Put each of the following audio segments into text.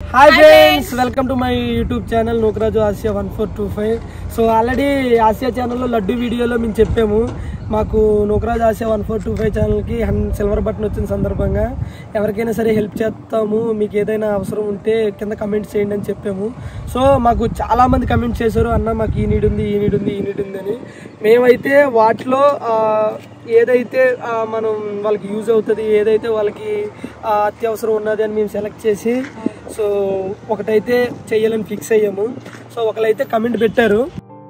Hi friends welcome to my YouTube channel Nookaraju Asia one four two five so already Asia ఛానల్లో లడ్డు వీడియోలో మేము చెప్పాము మాకు Nookaraju Asia one four two five ఛానల్కి సిల్వర్ బటన్ వచ్చిన సందర్భంగా ఎవరికైనా సరే హెల్ప్ చేస్తాము మీకు ఏదైనా అవసరం ఉంటే కింద కమెంట్స్ చేయండి అని చెప్పాము సో మాకు చాలామంది కమెంట్స్ చేశారు అన్న మాకు ఈ నీడ్ ఉంది ఈ నీడ్ ఉంది ఈ నీడ్ ఉంది అని మేమైతే వాటిలో ఆ, ఏదైతే ఆ, మనం వాళ్ళకి యూజ్ అవుతుంది ఏదైతే వాళ్ళకి ఆ, అత్యవసరం ఉన్నది అని మేము సెలెక్ట్ చేసి సో ఒకటైతే చెయ్యాలని ఫిక్స్ అయ్యాము సో ఒకరైతే కమెంట్ పెట్టారు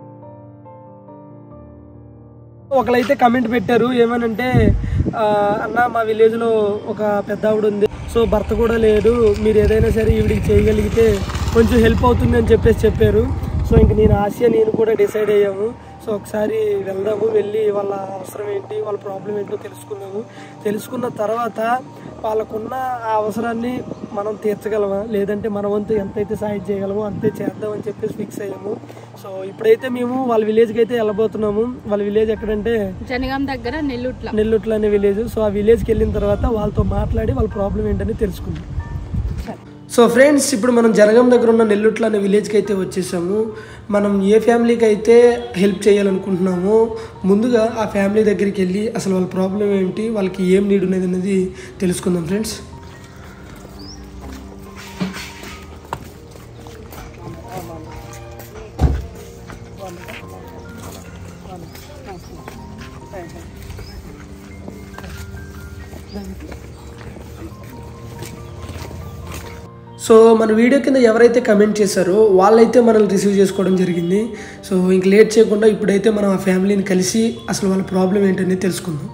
ఒకరైతే కమెంట్ పెట్టారు ఏమనంటే ఆ, అన్న మా విలేజ్లో ఒక పెద్ద ఆవిడ ఉంది సో భర్త కూడా లేడు మీరు ఏదైనా సరే ఈవిడికి చేయగలిగితే కొంచెం హెల్ప్ అవుతుంది అని చెప్పేసి చెప్పారు సో ఇంక నేను ఆసియా నేను కూడా డిసైడ్ అయ్యాము సో ఒకసారి వెళ్దాము వెళ్ళి వాళ్ళ అవసరం ఏంటి వాళ్ళ ప్రాబ్లం ఏంటో తెలుసుకుందాము తెలుసుకున్న తర్వాత వాళ్ళకున్న ఆ అవసరాన్ని మనం తీర్చగలమా లేదంటే మన వంతు ఎంతైతే సాయం చేయగలమో అంతే చేద్దామని చెప్పేసి ఫిక్స్ అయ్యాము సో ఇప్పుడైతే మేము వాళ్ళ విలేజ్కి అయితే వెళ్ళబోతున్నాము వాళ్ళ విలేజ్ ఎక్కడంటే జనగాం దగ్గర నెల్లుట్ల నెల్లుట్ల అనే విలేజ్ సో ఆ విలేజ్కి వెళ్ళిన తర్వాత వాళ్ళతో మాట్లాడి వాళ్ళ ప్రాబ్లం ఏంటని తెలుసుకుందాం సో ఫ్రెండ్స్ ఇప్పుడు మనం జనగం దగ్గర ఉన్న నెల్లుట్ల అనే విలేజ్కి అయితే వచ్చేసాము మనం ఏ ఫ్యామిలీకి అయితే హెల్ప్ చేయాలనుకుంటున్నామో ముందుగా ఆ ఫ్యామిలీ దగ్గరికి వెళ్ళి అసలు వాళ్ళ ప్రాబ్లం ఏంటి వాళ్ళకి ఏం నీడ్ ఉన్నది అనేది తెలుసుకుందాం ఫ్రెండ్స్ సో మన వీడియో కింద ఎవరైతే కమెంట్ చేశారో వాళ్ళైతే మనల్ని రిసీవ్ చేసుకోవడం జరిగింది సో ఇంక లేట్ చేయకుండా ఇప్పుడైతే మనం ఆ ఫ్యామిలీని కలిసి అసలు వాళ్ళ ప్రాబ్లం ఏంటనేది తెలుసుకుందాం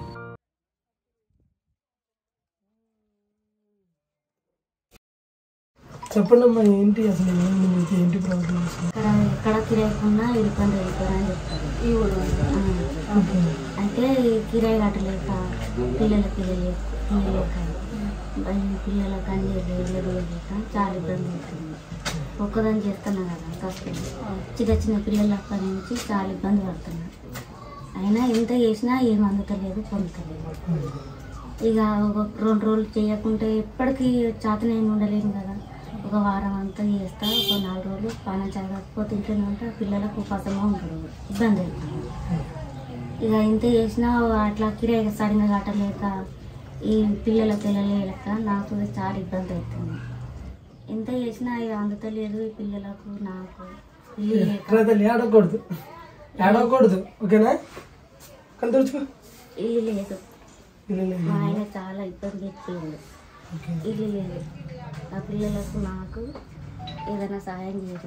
చెప్పండి అమ్మా ఏంటి అసలు ఏమైంది మీకు ఏంటి ప్రాబ్లం ఇక్కడ ఎక్కడ కిరాయికున్నా ఇబ్బంది వెళ్ళిపోరని చెప్తారు ఈ ఊరు ఆ. అయితే ఈ కిరాయి కట్టలేక పిల్లల పిల్లలు పిల్లలేక ఈ పిల్లలకు అన్ని వెళ్ళలేక చాలా ఇబ్బంది అవుతుంది ఒక్కదాన్ని చేస్తున్నా కదా కష్టం చిన్న చిన్న పిల్లల అక్కడి నుంచి చాలా ఇబ్బంది పడుతున్నా అయినా ఎంత చేసినా ఏం అందుతలేదు పొందుతలేదు ఇక ఒక రెండు రోజులు చేయకుంటే ఎప్పటికీ చేతనేమి ఉండలేము కదా ఒక వారం అంతా చేస్తా ఒక నాలుగు రోజులు పానం చదవకపోతే ఇంట్లోనే ఉంటే పిల్లలకు పసంగా ఉంటారు ఇబ్బంది అవుతుంది ఇక ఇంత చేసినా అట్లా కిరాయి సరిగా కట్టలేక ఈ పిల్లల పిల్లలు లెక్క నాకు చాలా ఇబ్బంది అవుతుంది ఎంత చేసినా ఇక అందుతలేదు ఈ పిల్లలకు నాకు ఇల్లు లేక రాతల్లి ఏడకూడదు ఏడకూడదు ఓకేనా కళ్ళు తెరుచుకో ఇల్లు లేదు ఇల్లు లేదు. మా ఆయన చాలా ఇబ్బంది పెట్టిండు ఓకే ఇల్లు లేదు ఆ పిల్లలకు నాకు ఏదైనా సహాయం చేయదు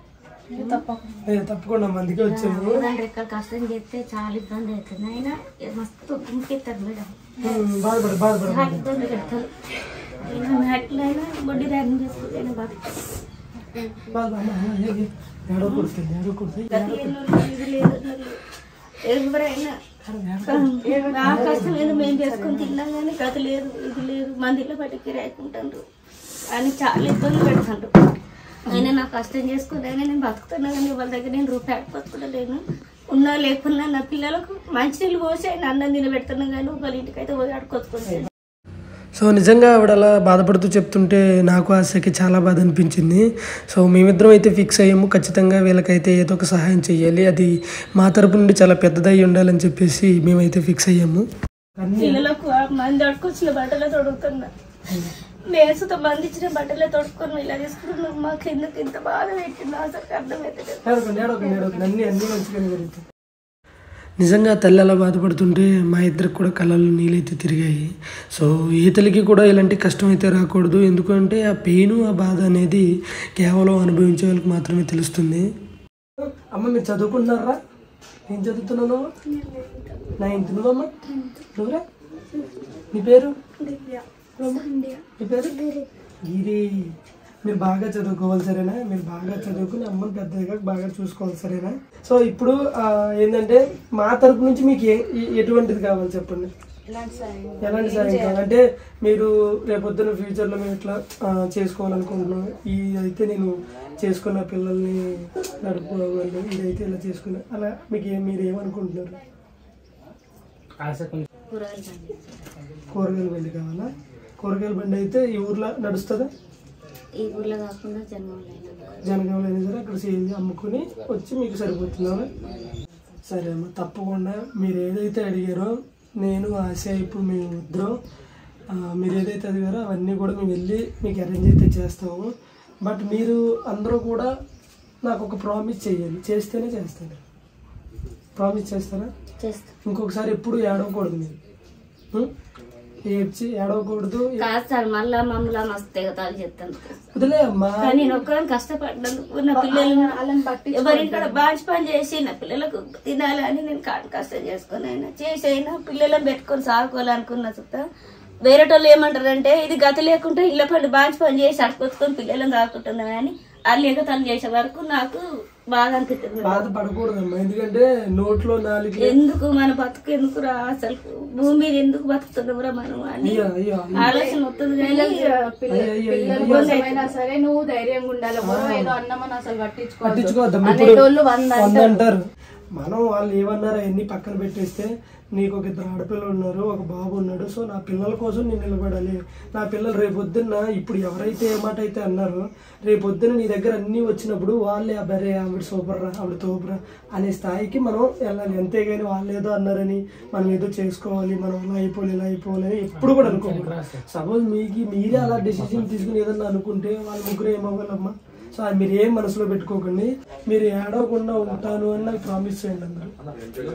ఏ, తప్పకుండా అమ్మా, అందుకే వచ్చాము ఒకదాని రెక్కలు కష్టం చేస్తే చాలా ఇబ్బంది అవుతుంది అయినా ఇది మస్తు గుంపిస్తారు మేడం ఉమ్, బాధపడు బాధపడు చాలా ఇబ్బంది పెడతారు అయినా ఎట్లయినా బొడ్డి ర్యాగింగ్ చేసుకుంటే బతుకుతారు బాధపడు ఏడకూడదు ఏడకూడదు ఇది లేదు ఎవరైనా నా కష్టం ఏదో మేము చేసుకొని తిన్నాం కానీ గతి లేదు ఇది లేదు మందిలో బట్టి రాకుంటారు అని చాలా ఇబ్బంది పెడతారు అయినా నా కష్టం చేసుకుని అయినా నేను బతుకుతున్నా కానీ వాళ్ళ దగ్గర నేను రూపాయి బతుకుతలేను ఉన్నా లేకున్నా నా పిల్లలకు మంచినీళ్ళు పోసి ఆయన అన్నం తినబెడుతున్నాం కానీ వాళ్ళ ఇంటికి అయితే పోయి ఆడుకొచ్చుకుంటాను సో నిజంగా ఆవిడ అలా బాధపడుతూ చెప్తుంటే నాకు ఆశకి చాలా బాధ అనిపించింది సో మేమిద్దరం అయితే ఫిక్స్ అయ్యాము ఖచ్చితంగా వీళ్ళకైతే ఏదో ఒక సహాయం చేయాలి అది మా తరపు నుండి చాలా పెద్దదై ఉండాలని చెప్పేసి మేమైతే ఫిక్స్ అయ్యాము పిల్లలకు ఆ మంది అడుకొచ్చిన బట్టలే తొడుగుతున్నా మేసుతో మంది ఇచ్చిన బట్టలే తొడుక్కొని ఇలా తీసుకుంటున్నాం మాకు ఎందుకు ఇంత బాధ పెట్టిందో అసలు అర్థమవుతుంది అన్ని అన్ని మంచిగానే జరుగుతాయి నిజంగా తల్లి అలా బాధపడుతుంటే మా ఇద్దరికి కూడా కళ్ళల్లో నీళ్ళైతే తిరిగాయి సో ఏ తల్లికి కూడా ఇలాంటి కష్టం అయితే రాకూడదు ఎందుకంటే ఆ పెయిన్ ఆ బాధ అనేది కేవలం అనుభవించే వాళ్ళకి మాత్రమే తెలుస్తుంది అమ్మ మీరు చదువుకుంటున్నారా ఏం చదువుతున్నావు నైన్త్ నువ్వమ్మ నువ్వురా నీ పేరు నీ పేరు గిరి మీరు బాగా చదువుకోవాలి సరేనా మీరు బాగా చదువుకుని అమ్మని పెద్దగా బాగా చూసుకోవాలి సరేనా సో ఇప్పుడు ఆ, ఏంటంటే మా తరపు నుంచి మీకు ఏ ఏ- ఎటువంటిది కావాలి చెప్పండి ఎలాంటి సాయం కావాలి అంటే మీరు రేపొద్దున ఫ్యూచర్లో మేము ఇట్లా ఆ, చేసుకోవాలనుకుంటున్నాం ఇది అయితే నేను చేసుకున్న పిల్లల్ని నడుపుకోవాలి ఇదైతే ఇలా చేసుకున్నా అలా మీకు ఏ- మీరు ఏమనుకుంటున్నారు కూరగాయలు పండించాలి. కూరగాయల బండి కావాలా కూరగాయల బండి అయితే ఈ ఊర్లో నడుస్తుందా ఈ ఊర్లో కాకుండా జన్మలో అయినా జనగామలో అయినా సరే అక్కడ సేల్ అమ్ముకుని వచ్చి మీకు సరిపోతుందా సరే అమ్మ తప్పకుండా మీరు ఏదైతే అడిగారో నేను ఆశ ఇప్పుడు మేము ఇద్దరం ఆ, మీరు ఏదైతే అడిగారో అవన్నీ కూడా మేము వెళ్ళి మీకు అరేంజ్ అయితే చేస్తాము బట్ మీరు అందరూ కూడా నాకు ఒక ప్రామిస్ చేయాలి చేస్తేనే చేస్తాను ప్రామిస్ చేస్తారా చేస్తా ఇంకొకసారి ఎప్పుడు ఏడవకూడదు మీరు ఉం? ఏడ్చి ఏడవకూడదు కాదు సార్ మళ్ళా మమ్మల్ని మస్తు ఎగతాలు చెప్తాను వదిలే అమ్మా కానీ నేను ఒక్కదాన్ని కష్టపడ్డందుకు నా పిల్లలు ఎవరి కూడా బాంచి పని చేసి నా పిల్లలకు తినాలని నేను కాడు కష్టం చేసుకుని అయినా చేసి అయినా పిల్లలను పెట్టుకొని సాగుకోవాలనుకున్న చుట్టా వేరే వాళ్ళు ఏమంటారంటే ఇది గతి లేకుండా ఇళ్ళ పని బాంచి పని చేసి అడుకొచ్చుకొని పిల్లలను సాగుకుంటున్నా అని వాళ్ళు ఎగతాలు చేసే వరకు నాకు బాగా అనిపిస్తుంది బాధపడకూడదమ్మా ఎందుకంటే నోట్లో నాలుగు ఎందుకు మన బతుకు ఎందుకు రా అసలు భూమి మీద ఎందుకు బతుకుతున్నావురా మనం అని అయ్యా అయ్యా ఆలోచన వస్తుంది కానీ అయ్యా, అయ్యా, పిల్లల అయ్యా. కోసమైనా సరే నువ్వు ధైర్యంగా ఉండాలి ఎవరో ఏదో అన్నమని అసలు పట్టించుకోవద్దు పట్టించుకోవద్దమ్మా అనేటోళ్ళు వంద వంద అంటారు మనం వాళ్ళు ఏమన్నారో అవన్నీ పక్కన పెట్టేస్తే నీకు ఒక ఇద్దరు ఆడపిల్లలు ఉన్నారు ఒక బాబు ఉన్నాడు సో నా పిల్లల కోసం నేను నిలబడాలి నా పిల్లలు రేపొద్దున్న ఇప్పుడు ఎవరైతే ఏ మాట అయితే అన్నారో రేపొద్దున నీ దగ్గర అన్నీ వచ్చినప్పుడు వాళ్ళే అబ్బరే ఆవిడ సూపర్ రా ఆవిడ తోపురా అనే స్థాయికి మనం వెళ్ళాలి అంతేగాని వాళ్ళు ఏదో అన్నారని మనం ఏదో చేసుకోవాలి మనం ఇలా అయిపోవాలి ఇలా అయిపోవాలి అని ఎప్పుడు కూడా అనుకోకూడదు సపోజ్ మీకు మీరే అలా డెసిషన్ తీసుకుని ఏదన్నా అనుకుంటే వాళ్ళ ముగ్గురు ఏమవ్వాలమ్మా సో అది మీరు ఏం మనసులో పెట్టుకోకండి మీరు ఏడవకుండా ఉంటాను అని నాకు ప్రామిస్ చేయండి అందరూ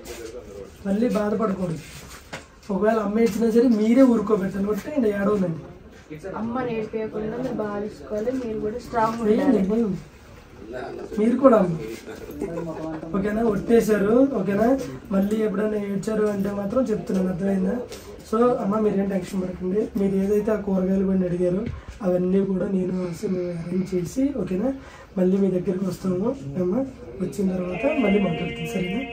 మళ్ళీ బాధపడకూడదు ఒకవేళ అమ్మ ఇచ్చినా సరే మీరే ఊరుకోబెట్టాలి బట్టి నేను ఏడవనండి అమ్మ నేర్పించకుండా మీరు బాగా చూసుకోవాలి మీరు కూడా స్ట్రాంగ్ ఏం ఉండాలి ఇబ్బంది ఉంది. మీరు కూడా అమ్మ. ఓకేనా ఒట్టేశారు ఓకేనా మళ్ళీ ఎప్పుడైనా ఏడ్చారు అంటే మాత్రం చెప్తున్నాను అర్థమైందా సో అమ్మ మీరేం టెన్షన్ పడకండి మీరు ఏదైతే ఆ కూరగాయలు బండి అడిగారో అవన్నీ కూడా నేను అసలు మేము అరేంజ్ చేసి ఓకేనా మళ్ళీ మీ దగ్గరికి వస్తాము అమ్మ వచ్చిన తర్వాత మళ్ళీ మాట్లాడుతాం సరేనా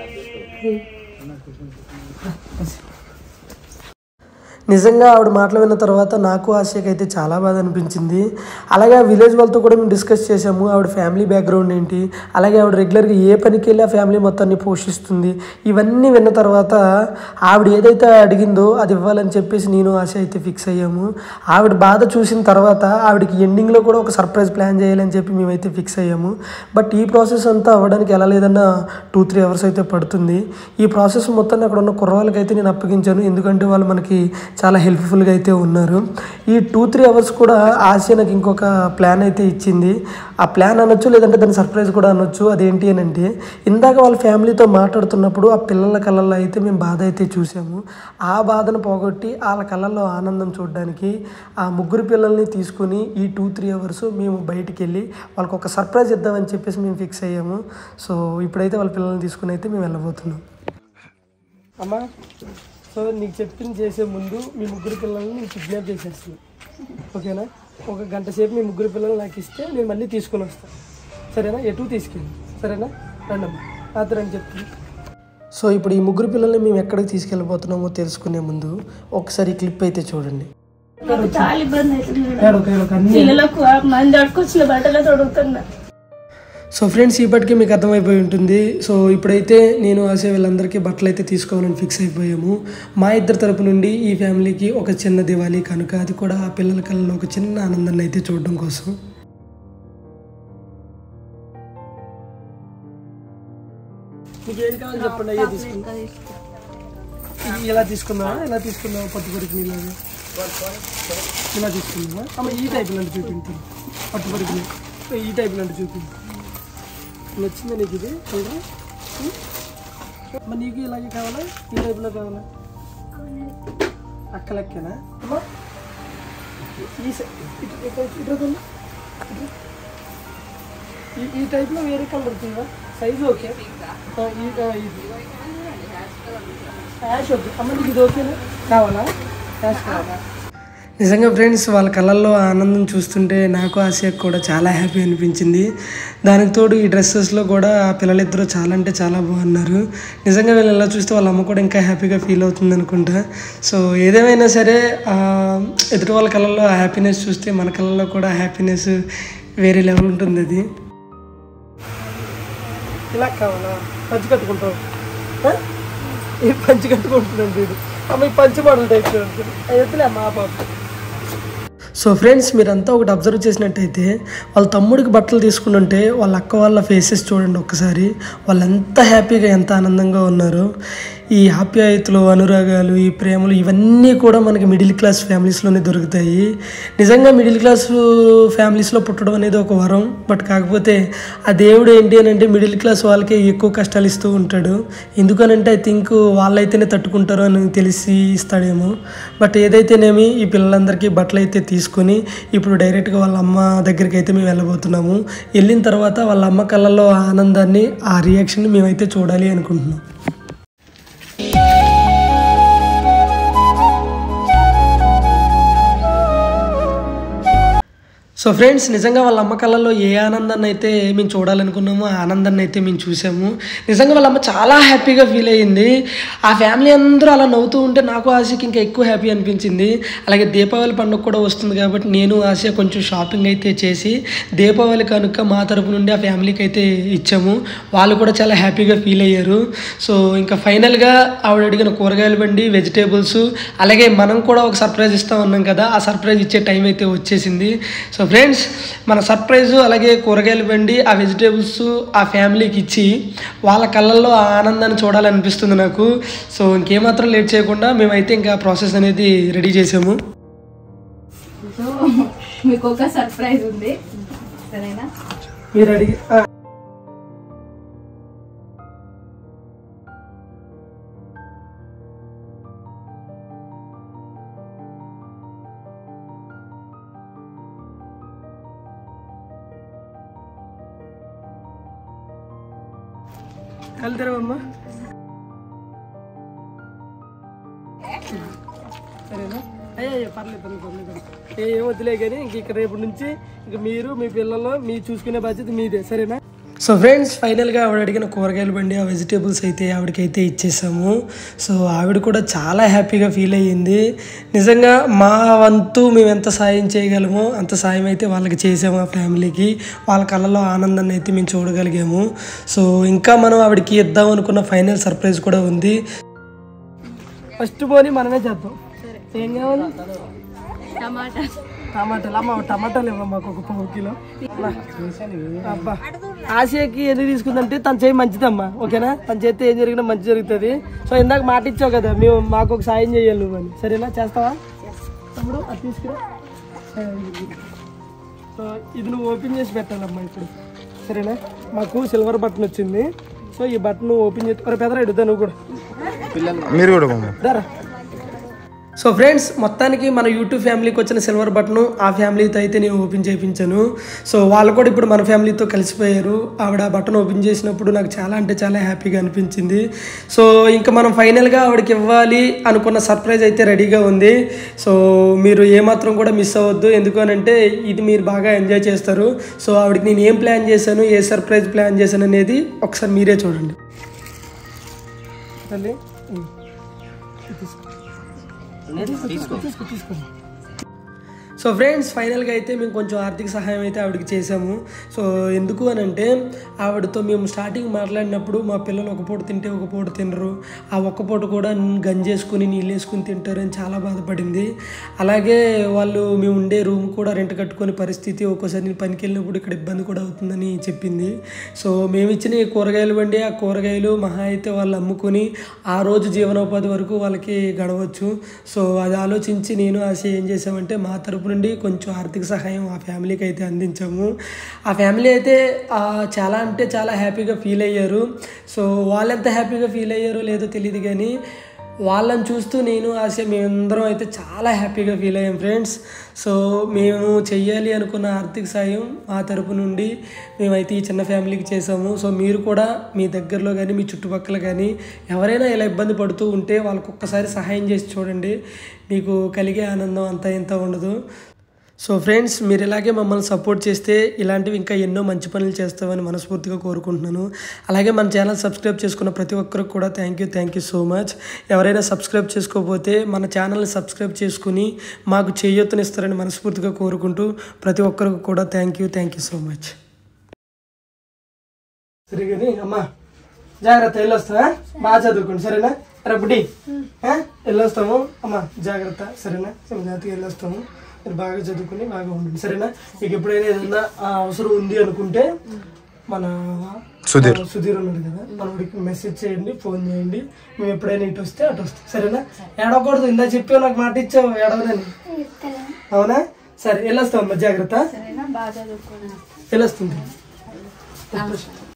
నిజంగా ఆవిడ మాటలు విన్న తర్వాత నాకు ఆశకి అయితే చాలా బాధ అనిపించింది అలాగే ఆ విలేజ్ వాళ్ళతో కూడా మేము డిస్కస్ చేసాము ఆవిడ ఫ్యామిలీ బ్యాక్గ్రౌండ్ ఏంటి అలాగే ఆవిడ రెగ్యులర్గా ఏ పనికి వెళ్ళి ఆ ఫ్యామిలీ మొత్తాన్ని పోషిస్తుంది ఇవన్నీ విన్న తర్వాత ఆవిడ ఏదైతే అడిగిందో అది ఇవ్వాలని చెప్పేసి నేను ఆశ అయితే ఫిక్స్ అయ్యాము ఆవిడ బాధ చూసిన తర్వాత ఆవిడకి ఎండింగ్లో కూడా ఒక సర్ప్రైజ్ ప్లాన్ చేయాలని చెప్పి మేమైతే ఫిక్స్ అయ్యాము బట్ ఈ ప్రాసెస్ అంతా అవ్వడానికి ఎలా లేదన్నా టూ త్రీ అవర్స్ అయితే పడుతుంది ఈ ప్రాసెస్ మొత్తాన్ని అక్కడ ఉన్న కుర్రవాళ్ళకి అయితే నేను అప్పగించాను ఎందుకంటే వాళ్ళు మనకి చాలా హెల్ప్ఫుల్గా అయితే ఉన్నారు ఈ టూ త్రీ అవర్స్ కూడా ఆసియా నాకు ఇంకొక ప్లాన్ అయితే ఇచ్చింది ఆ ప్లాన్ అనొచ్చు లేదంటే దాని సర్ప్రైజ్ కూడా అనొచ్చు అదేంటి అని అంటే ఇందాక వాళ్ళ ఫ్యామిలీతో మాట్లాడుతున్నప్పుడు ఆ పిల్లల కళ్ళల్లో అయితే మేము బాధ అయితే చూసాము ఆ బాధను పోగొట్టి వాళ్ళ కళ్ళల్లో ఆనందం చూడడానికి ఆ ముగ్గురు పిల్లల్ని తీసుకుని ఈ టూ త్రీ అవర్స్ మేము బయటికి వెళ్ళి వాళ్ళకి ఒక సర్ప్రైజ్ ఇద్దామని చెప్పేసి మేము ఫిక్స్ అయ్యాము సో ఇప్పుడైతే వాళ్ళ పిల్లల్ని తీసుకుని అయితే మేము వెళ్ళబోతున్నాం అమ్మా సో నీకు చెప్పింది చేసే ముందు మీ ముగ్గురు పిల్లల్ని నేను కిడ్నాప్ చేసేస్తాను ఓకేనా ఒక గంట సేపు మీ ముగ్గురు పిల్లలు నాకు ఇస్తే నేను మళ్ళీ తీసుకొని వస్తాను సరేనా ఎటు తీసుకెళ్ళి సరేనా రండమ్మా రాత్రి అని చెప్తాను సో ఇప్పుడు ఈ ముగ్గురు పిల్లల్ని మేము ఎక్కడికి తీసుకెళ్ళిపోతున్నామో తెలుసుకునే ముందు ఒకసారి ఈ క్లిప్ అయితే చూడండి నాకు చాలా ఇబ్బంది అవుతుంది ఏడొక ఏడొక అన్ని పిల్లలకు ఆ మంది అడుకొచ్చిన బట్టలు తొడుగుతున్నా సో ఫ్రెండ్స్ ఇప్పటికీ మీకు అర్థమైపోయి ఉంటుంది సో ఇప్పుడైతే నేను ఆశ వీళ్ళందరికీ బట్టలు అయితే తీసుకోవాలని ఫిక్స్ అయిపోయాము మా ఇద్దరి తరపు నుండి ఈ ఫ్యామిలీకి ఒక చిన్న దివాళీ కనుక అది కూడా ఆ పిల్లల కళ్ళలో ఒక చిన్న ఆనందాన్ని అయితే చూడడం కోసం మీకు ఏది కావాలి చెప్పండి అయ్యే తీసుకుందాం ఇది ఇలా తీసుకుందామా ఇలా తీసుకుందామా పట్టు పొరికి ఇలాగా ఇలా తీసుకుందామా అమ్మ ఈ టైప్ లాంటి చూపించాను పట్టు పొరికి ఈ టైప్ లాంటి చూపించాను నచ్చిందా నీకు ఇది చూడరా ఉం? మరి నీకు ఇలాగే కావాలా ఈ టైప్లో కావాలా అక్క లెక్కనా అమ్మా ఈ సై- ఇటు- ఇటు- ఇటు- ఇటు రండి. ఇటు. ఈ ఈ టైప్లో వేరే కలర్ ఉంటుందా సైజు ఓకే ఆ, ఈ ఆ, ఇది యాష్ ఓకే అమ్మ నీకు ఇది ఓకేనా కావాలా యాష్ కావాలా నిజంగా ఫ్రెండ్స్ వాళ్ళ కళ్ళల్లో ఆనందం చూస్తుంటే నాకు ఆశకు కూడా చాలా హ్యాపీ అనిపించింది దానికి తోడు ఈ డ్రెస్సెస్లో కూడా ఆ పిల్లలిద్దరూ చాలా అంటే చాలా బాగున్నారు నిజంగా వీళ్ళు ఎలా చూస్తే వాళ్ళ అమ్మ కూడా ఇంకా హ్యాపీగా ఫీల్ అవుతుంది అనుకుంటా సో ఏదేమైనా సరే ఆ, ఎదుటి వాళ్ళ కళ్ళల్లో ఆ హ్యాపీనెస్ చూస్తే మన కళ్ళల్లో కూడా హ్యాపీనెస్ వేరే లెవెల్ ఉంటుంది అది ఇలా కావాలా పంచి కట్టుకుంటావు ఆ? ఈ పంచి కట్టుకుంటున్నాను వీడు అమ్మ ఈ పంచి మోడల్ టైప్ వద్దులే మా పాప సో ఫ్రెండ్స్ మీరంతా ఒకటి అబ్జర్వ్ చేసినట్టయితే వాళ్ళ తమ్ముడికి బట్టలు తీసుకుని ఉంటే వాళ్ళ అక్క వాళ్ళ ఫేసెస్ చూడండి ఒక్కసారి వాళ్ళు ఎంత హ్యాపీగా ఎంత ఆనందంగా ఉన్నారు ఈ ఆప్యాయతలు అనురాగాలు ఈ ప్రేమలు ఇవన్నీ కూడా మనకి మిడిల్ క్లాస్ ఫ్యామిలీస్లోనే దొరుకుతాయి నిజంగా మిడిల్ క్లాస్ ఫ్యామిలీస్లో పుట్టడం అనేది ఒక వరం బట్ కాకపోతే ఆ దేవుడు ఏంటి అని అంటే మిడిల్ క్లాస్ వాళ్ళకే ఎక్కువ కష్టాలు ఇస్తూ ఉంటాడు ఎందుకనంటే ఐ థింక్ వాళ్ళైతేనే తట్టుకుంటారు అని తెలిసి ఇస్తాడేమో బట్ ఏదైతేనేమి ఈ పిల్లలందరికీ బట్టలు అయితే తీసుకొని ఇప్పుడు డైరెక్ట్గా వాళ్ళ అమ్మ దగ్గరికి అయితే మేము వెళ్ళబోతున్నాము వెళ్ళిన తర్వాత వాళ్ళ అమ్మ కళ్ళల్లో ఆ ఆనందాన్ని ఆ రియాక్షన్ మేమైతే చూడాలి అనుకుంటున్నాం సో ఫ్రెండ్స్ నిజంగా వాళ్ళ అమ్మ కళ్ళల్లో ఏ ఆనందాన్ని అయితే మేము చూడాలనుకున్నామో ఆ ఆనందాన్ని అయితే మేము చూసాము నిజంగా వాళ్ళ అమ్మ చాలా హ్యాపీగా ఫీల్ అయ్యింది ఆ ఫ్యామిలీ అందరూ అలా నవ్వుతూ ఉంటే నాకు ఆశకి ఇంకా ఎక్కువ హ్యాపీ అనిపించింది అలాగే దీపావళి పండుగ కూడా వస్తుంది కాబట్టి నేను ఆశ కొంచెం షాపింగ్ అయితే చేసి దీపావళి కనుక మా తరపు నుండి ఆ ఫ్యామిలీకి అయితే ఇచ్చాము వాళ్ళు కూడా చాలా హ్యాపీగా ఫీల్ అయ్యారు సో ఇంకా ఫైనల్గా ఆవిడ అడిగిన కూరగాయల బండి వెజిటేబుల్స్ అలాగే మనం కూడా ఒక సర్ప్రైజ్ ఇస్తాం అన్నాం కదా ఆ సర్ప్రైజ్ ఇచ్చే టైం అయితే వచ్చేసింది సో ఫ్రెండ్స్ మన సర్ప్రైజ్ అలాగే కూరగాయల బండి ఆ వెజిటేబుల్స్ ఆ ఫ్యామిలీకి ఇచ్చి వాళ్ళ కళ్ళల్లో ఆ ఆనందాన్ని చూడాలనిపిస్తుంది నాకు సో ఇంకేమాత్రం లేట్ చేయకుండా మేమైతే ఇంకా ప్రాసెస్ అనేది రెడీ చేసాము సో మీకు ఒక సర్ప్రైజ్ ఉంది సరేనా మీరు అడిగి ఆ, వెళ్తారా అమ్మ సరేనా అయ్యో పర్లేదు పర్లేదు పర్లేదు ఏ ఏం వద్దులే కానీ ఇంక ఇక్కడ రేపు నుంచి ఇంక మీరు మీ పిల్లలు మీ చూసుకునే బాధ్యత మీదే సరేనా సో ఫ్రెండ్స్ ఫైనల్గా ఆవిడ అడిగిన కూరగాయల బండి ఆ వెజిటేబుల్స్ అయితే ఆవిడకైతే ఇచ్చేసాము సో ఆవిడ కూడా చాలా హ్యాపీగా ఫీల్ అయ్యింది నిజంగా మా వంతు మేము ఎంత సాయం చేయగలమో అంత సాయం అయితే వాళ్ళకి చేసాము ఆ ఫ్యామిలీకి వాళ్ళ కళ్ళలో ఆనందాన్ని అయితే మేము చూడగలిగాము సో ఇంకా మనం ఆవిడకి ఇద్దాం అనుకున్న ఫైనల్ సర్ప్రైజ్ కూడా ఉంది ఫస్ట్ పోని మనమే చేద్దాం ఏం కావాలి టమాటా టమాటాలు అమ్మ టమాటాలు ఇవ్వ మాకు ఒక పావు కిలో అమ్మా. అబ్బా ఆసియాకి ఎందుకు తీసుకుందంటే తన చేయి మంచిదమ్మా ఓకేనా తన చేస్తే ఏం జరిగినా మంచి జరుగుతుంది సో ఇందాక మాట ఇచ్చావు కదా మేము మాకు ఒక సాయం చేయాలి నువ్వు అని సరేనా చేస్తావా తమ్ముడు అది తీసుకురా సో ఇది నువ్వు ఓపెన్ చేసి పెట్టాలమ్మా ఇప్పుడు సరేనా మాకు సిల్వర్ బటన్ వచ్చింది సో ఈ బటన్ ఓపెన్ చేసి ఒక పెదరా ఇడుద్దా నువ్వు కూడా మీరు కూడా పోమ్మా. దారా సో ఫ్రెండ్స్ మొత్తానికి మన యూట్యూబ్ ఫ్యామిలీకి వచ్చిన సిల్వర్ బటన్ ఆ ఫ్యామిలీతో అయితే నేను ఓపెన్ చేయించాను సో వాళ్ళు కూడా ఇప్పుడు మన ఫ్యామిలీతో కలిసిపోయారు ఆవిడ ఆ బటన్ ఓపెన్ చేసినప్పుడు నాకు చాలా అంటే చాలా హ్యాపీగా అనిపించింది సో ఇంకా మనం ఫైనల్గా ఆవిడకి ఇవ్వాలి అనుకున్న సర్ప్రైజ్ అయితే రెడీగా ఉంది సో మీరు ఏమాత్రం కూడా మిస్ అవ్వద్దు ఎందుకు అని అంటే ఇది మీరు బాగా ఎంజాయ్ చేస్తారు సో ఆవిడకి నేను ఏం ప్లాన్ చేశాను ఏ సర్ప్రైజ్ ప్లాన్ చేశాను అనేది ఒకసారి మీరే చూడండి తల్లి ఉమ్. తీసుకో తీసుకో తీసుకో సో ఫ్రెండ్స్ ఫైనల్గా అయితే మేము కొంచెం ఆర్థిక సహాయం అయితే ఆవిడకి చేసాము సో ఎందుకు అని అంటే ఆవిడతో మేము స్టార్టింగ్ మాట్లాడినప్పుడు మా పిల్లలు ఒక పూట తింటే ఒక పూట తినరు ఆ ఒక్క పూట కూడా గంజేసుకుని నీళ్ళు వేసుకుని తింటారని చాలా బాధపడింది అలాగే వాళ్ళు మేము ఉండే రూమ్ కూడా రెంట్ కట్టుకునే పరిస్థితి ఒక్కోసారి నేను పనికి వెళ్ళినప్పుడు ఇక్కడ ఇబ్బంది కూడా అవుతుందని చెప్పింది సో మేము ఇచ్చిన ఈ కూరగాయలు బండి ఆ కూరగాయలు మహా అయితే వాళ్ళు అమ్ముకొని ఆ రోజు జీవనోపాధి వరకు వాళ్ళకి గడవచ్చు సో అది ఆలోచించి నేను ఆశ ఏం చేసామంటే మా తరపు నుండి కొంచెం ఆర్థిక సహాయం ఆ ఫ్యామిలీకి అయితే అందించాము ఆ ఫ్యామిలీ అయితే ఆ, చాలా అంటే చాలా హ్యాపీగా ఫీల్ అయ్యారు సో వాళ్ళు ఎంత హ్యాపీగా ఫీల్ అయ్యారో లేదో తెలియదు కానీ వాళ్ళని చూస్తూ నేను ఆశ మేమందరం అయితే చాలా హ్యాపీగా ఫీల్ అయ్యాం ఫ్రెండ్స్ సో మేము చెయ్యాలి అనుకున్న ఆర్థిక సాయం మా తరపు నుండి మేమైతే ఈ చిన్న ఫ్యామిలీకి చేసాము సో మీరు కూడా మీ దగ్గరలో కానీ మీ చుట్టుపక్కల కానీ ఎవరైనా ఇలా ఇబ్బంది పడుతూ ఉంటే వాళ్ళకు ఒక్కసారి సహాయం చేసి చూడండి మీకు కలిగే ఆనందం అంతా ఇంత ఉండదు సో ఫ్రెండ్స్ మీరు ఇలాగే మమ్మల్ని సపోర్ట్ చేస్తే ఇలాంటివి ఇంకా ఎన్నో మంచి పనులు చేస్తామని మనస్ఫూర్తిగా కోరుకుంటున్నాను అలాగే మన ఛానల్ సబ్స్క్రైబ్ చేసుకున్న ప్రతి ఒక్కరికి కూడా thank you thank you so much ఎవరైనా సబ్స్క్రైబ్ చేసుకోకపోతే మన ఛానల్ని సబ్స్క్రైబ్ చేసుకుని మాకు చేయూతనిస్తారని మనస్ఫూర్తిగా కోరుకుంటూ ప్రతి ఒక్కరికి కూడా thank you thank you so much సరే కానీ అమ్మా జాగ్రత్త వెళ్ళొస్తా బాగా చదువుకోండి సరేనా రే బుడ్డి ఆ? వెళ్ళొస్తాము అమ్మా జాగ్రత్త సరేనా జాగ్రత్తగా వెళ్ళొస్తాము మీరు బాగా చదువుకుని బాగా ఉండండి సరేనా మీకు ఎప్పుడైనా ఏదైనా ఆ, అవసరం ఉంది అనుకుంటే మన సుధీర్. మన సుధీర్ ఉన్నాడు కదా మనకి మెసేజ్ చేయండి ఫోన్ చేయండి మేము ఎప్పుడైనా ఇటు వస్తే అటు వస్తాం సరేనా ఏడవకూడదు ఇందా చెప్పావు నాకు మాట ఇచ్చావు ఏడవదని అవునా సరే వెళ్ళొస్తాం అమ్మ జాగ్రత్త సరేనా బాగా చదువుకున్నా వెళ్ళొస్తుంది నమస్తే